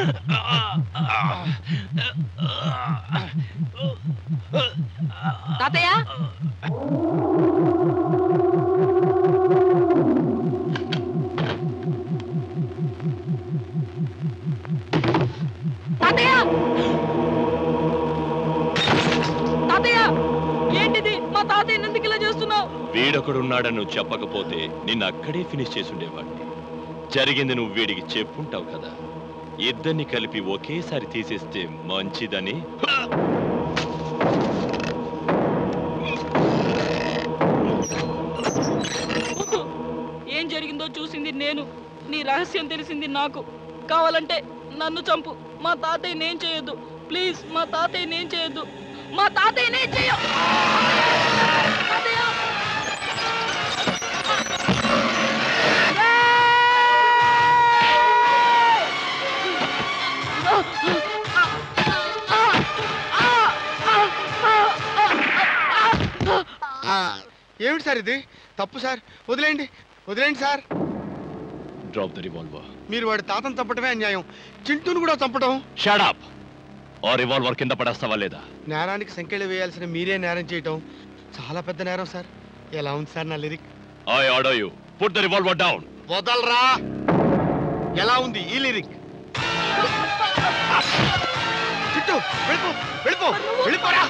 తాతయ్య తాతయ్య తాతయ్య ఏంటిది మా తాతయ్య ఎందుకు ఇలా చేస్తున్నావు వీడొకడున్నాడని నువ్వు చెప్పకపోతే నిన్ను అక్కడే ఫినిష్ చేసి ఉండేవాడిని జరిగింది నువ్వు వీడికి చెప్పుంటావు కదా ఇద్దరిని కలిపి ఒకేసారి తీసేస్తే మంచిదని ఏం జరిగిందో చూసింది నేను నీ రహస్యం తెలిసింది నాకు కావాలంటే నన్ను చంపు మా తాతయ్య నేను చేయొద్దు ప్లీజ్ మా తాతయ్య నేను చేయొద్దు మా తాతయ్య నేను చెయ్య తాతయ్య! ఏమిటి సార్ ఇది తప్పు సార్ వదిలేయండి వదిలేయండి సార్ డ్రాప్ ద రివాల్వర్ మీరు వాడి తాతను చంపటమే అన్యాయం చింటూను కూడా చంపటం షడప్ ఆ రివాల్వర్ కింద పడేస్తావా లేదా నేరానికి సంఖ్యలు వేయాల్సిన మీరే నేరం చేయటం చాలా పెద్ద నేరం సార్ ఎలా ఉంది సార్ నా lyric I order you put the revolver down వదలరా ఎలా ఉంది ఈ లిరిక్ చుట్టూ వెళ్ళిపో వెళ్ళిపో వెళ్ళిపోరా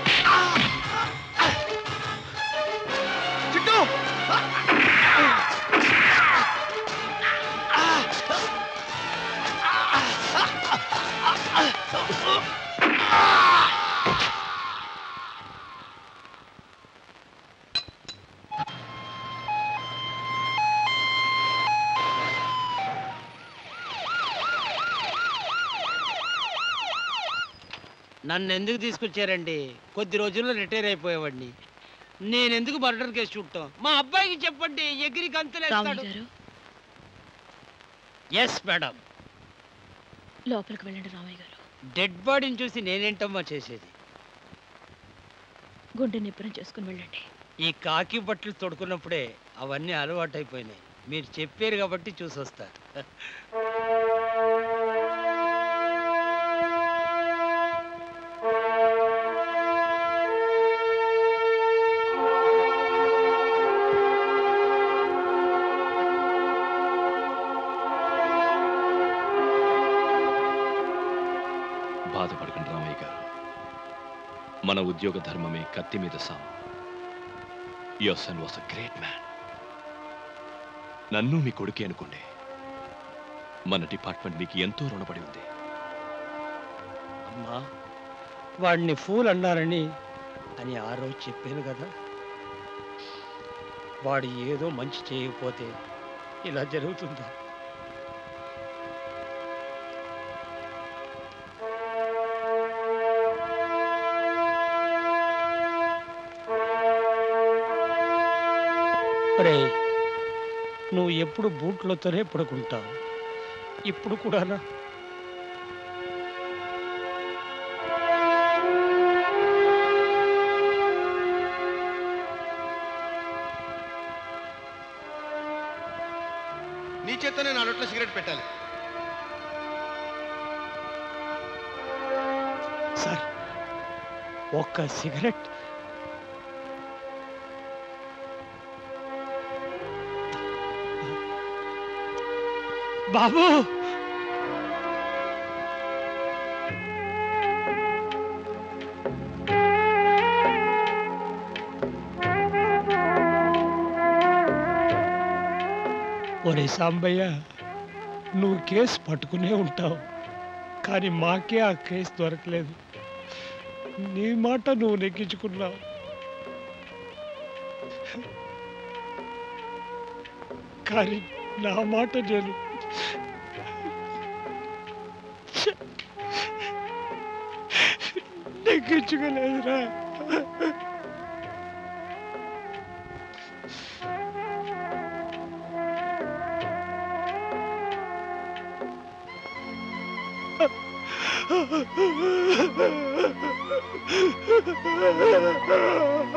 చుట్టూ నన్ను ఎందుకు తీసుకొచ్చారండి కొద్ది రోజుల్లో రిటైర్ అయిపోయేవాడిని నేను ఎందుకు మర్డర్ కేసు చూడటం మా అబ్బాయికి చెప్పండి ఎగిరి గంతులేస్తాడు గారు ఎస్ మేడం లోపలికి వెళ్ళండి రామయ్య గారు డెడ్ బాడీని చూసి నేనేంటమ్మా చేసేది గుండె నిబ్బరం చేసుకుని వెళ్ళండి ఈ కాకి బట్టలు తొడుకున్నప్పుడే అవన్నీ అలవాటైపోయినాయి మీరు చెప్పారు కాబట్టి చూసొస్తా బాధపడకండి రామయ్య గారు మన ఉద్యోగ ధర్మమే కత్తి మీద Sam your son was a great man నన్ను మీ కొడుకే అనుకోండి మన డిపార్ట్మెంట్ మీకు ఎంతో రుణపడి ఉంది అమ్మా వాడిని ఫూల్ అన్నారని అని ఆ రోజు చెప్పాను కదా వాడు ఏదో మంచి చేయకపోతే ఇలా జరుగుతుందా రే నువ్వు ఎప్పుడు బూట్లతోనే పడుకుంటావు ఇప్పుడు కూడానా నీ చేత్తోనే నా నోట్లో సిగరెట్ పెట్టాలి సార్ ఒక్క సిగరెట్ బాబు ఒరే సాంబయ్య నువ్వు కేసు పట్టుకునే ఉంటావు కానీ మాకే ఆ కేసు దొరకలేదు నీ మాట నువ్వు నెగ్గించుకున్నావు కానీ నా మాట నేను నెగ్గించుకోలేదురా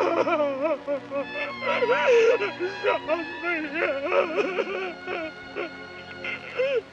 సాంబయ్య